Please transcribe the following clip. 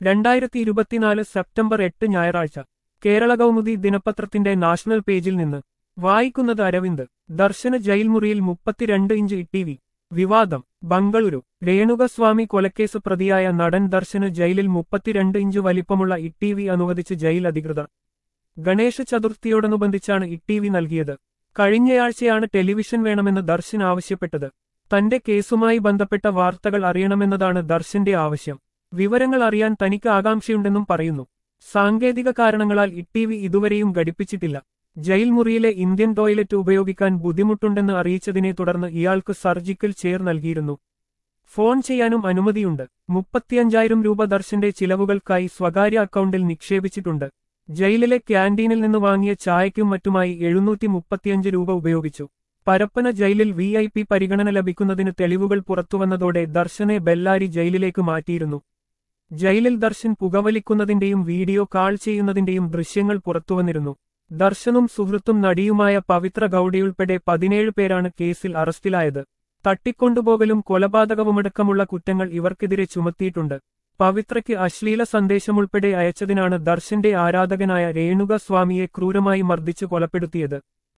രണ്ടായിരത്തി ഇരുപത്തിനാല് സെപ്റ്റംബർ എട്ട് ഞായറാഴ്ച കേരള കൗമുദി ദിനപത്രത്തിന്റെ നാഷണൽ പേജിൽ നിന്ന് വായിക്കുന്നത് അരവിന്ദ് ദർശന ജയിൽമുറിയിൽ മുപ്പത്തിരണ്ട് ഇഞ്ച് ടി വി വിവാദം ബംഗളൂരു രേണുകസ്വാമി കൊലക്കേസ് പ്രതിയായ നടൻ ദർശന് ജയിലിൽ മുപ്പത്തിരണ്ട് ഇഞ്ച് വലിപ്പമുള്ള ഇ വി അനുവദിച്ച് ജയിൽ അധികൃതർ ഗണേശ ചതുർത്ഥിയോടനുബന്ധിച്ചാണ് ഇ വി നൽകിയത് കഴിഞ്ഞയാഴ്ചയാണ് ടെലിവിഷൻ വേണമെന്ന് ദർശൻ ആവശ്യപ്പെട്ടത് തന്റെ കേസുമായി ബന്ധപ്പെട്ട വാർത്തകൾ അറിയണമെന്നതാണ് ദർശന്റെ ആവശ്യം വിവരങ്ങൾ അറിയാൻ തനിക്ക് ആകാംക്ഷയുണ്ടെന്നും പറയുന്നു സാങ്കേതിക കാരണങ്ങളാൽ ഇ വി ഇതുവരെയും ഘടിപ്പിച്ചിട്ടില്ല ജയിൽ മുറിയിലെ ഇന്ത്യൻ ടോയ്ലറ്റ് ഉപയോഗിക്കാൻ ബുദ്ധിമുട്ടുണ്ടെന്ന് അറിയിച്ചതിനെ തുടർന്ന് ഇയാൾക്ക് സർജിക്കൽ ചെയർ നൽകിയിരുന്നു ഫോൺ ചെയ്യാനും അനുമതിയുണ്ട് മുപ്പത്തിയഞ്ചായിരം രൂപ ദർശന്റെ ചിലവുകൾക്കായി സ്വകാര്യ അക്കൗണ്ടിൽ നിക്ഷേപിച്ചിട്ടുണ്ട് ജയിലിലെ ക്യാന്റീനിൽ നിന്ന് വാങ്ങിയ ചായയ്ക്കും മറ്റുമായി എഴുന്നൂറ്റി മുപ്പത്തിയഞ്ച് രൂപ ഉപയോഗിച്ചു പരപ്പന ജയിലിൽ വി ഐ പി പരിഗണന ലഭിക്കുന്നതിന് തെളിവുകൾ പുറത്തുവന്നതോടെ ദർശനെ ബെല്ലാരി ജയിലിലേക്ക് മാറ്റിയിരുന്നു ജയിലിൽ ദർശൻ പുകവലിക്കുന്നതിന്റെയും വീഡിയോ കാൾ ചെയ്യുന്നതിന്റെയും ദൃശ്യങ്ങൾ പുറത്തുവന്നിരുന്നു ദർശനും സുഹൃത്തും നടിയുമായ പവിത്ര ഗൌഡയുൾപ്പെടെ പതിനേഴ് പേരാണ് കേസിൽ അറസ്റ്റിലായത് തട്ടിക്കൊണ്ടുപോകലും കൊലപാതകവുമടക്കമുള്ള കുറ്റങ്ങൾ ഇവർക്കെതിരെ ചുമത്തിയിട്ടുണ്ട് പവിത്രയ്ക്ക് അശ്ലീല സന്ദേശമുൾപ്പെടെ അയച്ചതിനാണ് ദർശന്റെ ആരാധകനായ രേണുക സ്വാമിയെ ക്രൂരമായി മർദ്ദിച്ചു കൊലപ്പെടുത്തിയത്